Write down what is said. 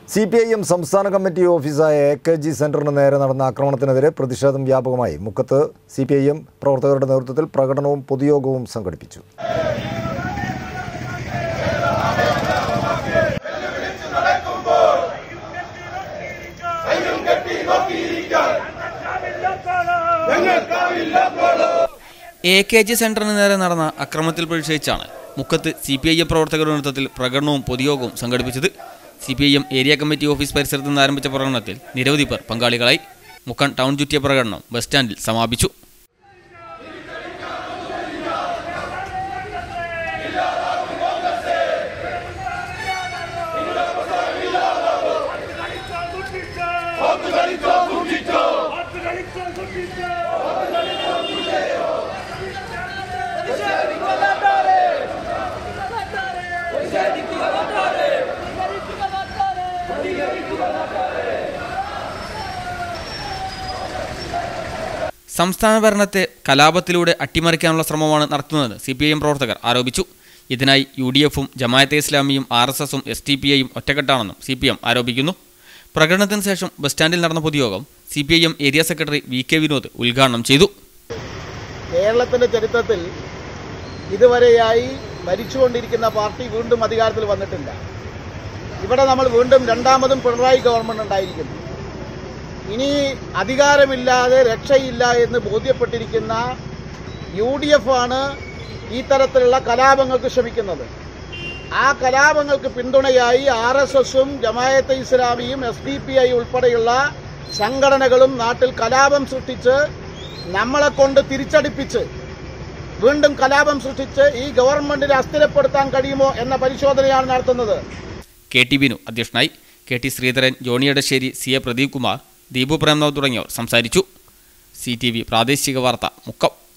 C P I M സംസ്ഥാന committee ഓഫീസായ A K G സെന്ററിന് നേരെ നടന്ന ആക്രമണത്തിനെതിരെ പ്രതിഷേധം വ്യാപകമായി മുക്കത്ത് സി പി ഐ എം പ്രവർത്തകരുടെ നേതൃത്വത്തിൽ പ്രകടനവും പൊതുയോഗവും സംഘടിപ്പിച്ചു എ കെ ജി സെന്ററിന് നേരെ നടന്ന അക്രമത്തിൽ പ്രതിഷേധിച്ചാണ് മുക്കത്ത് സി പി ഐ എം പ്രവർത്തകരുടെ നേതൃത്വത്തിൽ പ്രകടനവും പൊതുയോഗവും സംഘടിപ്പിച്ചത് C P I M area committee office പരിസരത്ത് നിന്ന് ആരംഭിച്ച പ്രകടനത്തിൽ നിരവധി പേർ പങ്കാളികളായി മുക്കൻ ടൗൺ ചുറ്റിയ പ്രകടനം ബസ് സ്റ്റാൻഡിൽ സമാപിച്ചു സംസ്ഥാന ഭരണത്തെ കലാപത്തിലൂടെ അട്ടിമറിക്കാനുള്ള ശ്രമമാണ് നടത്തുന്നതെന്ന് സി പി ഐ എം പ്രവർത്തകർ ആരോപിച്ചു ഇതിനായി യു ഡി എഫും ജമായത്തെ ഇസ്ലാമിയും ആർ എസ് എസും എസ് ടി പി ഐയും ഒറ്റക്കെട്ടാണെന്നും സി പി എം ആരോപിക്കുന്നു പ്രകടനത്തിന് ശേഷം ബസ് സ്റ്റാൻഡിൽ നടന്ന പൊതുയോഗം C P I M area secretary V K Vinod ഉദ്ഘാടനം ചെയ്തു കേരളത്തിന്റെ ചരിത്രത്തിൽ ഇതുവരെയായി ഭരിച്ചുകൊണ്ടിരിക്കുന്ന പാർട്ടി വീണ്ടും അധികാരത്തിൽ വന്നിട്ടില്ല ഇവിടെ നമ്മൾ വീണ്ടും രണ്ടാമതും പിണറായി ഗവൺമെന്റ് ഉണ്ടായിരിക്കുന്നു ഇനി അധികാരമില്ലാതെ രക്ഷയില്ല എന്ന് ബോധ്യപ്പെട്ടിരിക്കുന്ന യു ഡി എഫ് ആണ് ഈ തരത്തിലുള്ള കലാപങ്ങൾക്ക് ശ്രമിക്കുന്നത് ആ കലാപങ്ങൾക്ക് പിന്തുണയായി ആർ എസ് എസും ജമായത്തെ ഇസ്ലാമിയും എസ് ഡി പി ഐ ഉൾപ്പെടെയുള്ള സംഘടനകളും നാട്ടിൽ കലാപം സൃഷ്ടിച്ച് നമ്മളെ കൊണ്ട് തിരിച്ചടിപ്പിച്ച് വീണ്ടും കലാപം സൃഷ്ടിച്ച് ഈ ഗവൺമെന്റിനെ അസ്ഥിരപ്പെടുത്താൻ കഴിയുമോ എന്ന പരിശോധനയാണ് നടത്തുന്നത് കെ ടി ബിനു അധ്യക്ഷനായി K T Sreedharan Johnny Edassery C A Pradeep Kumar Deepu Premnath തുടങ്ങിയവർ സംസാരിച്ചു സി ടി വി പ്രാദേശിക വാർത്ത മുക്കം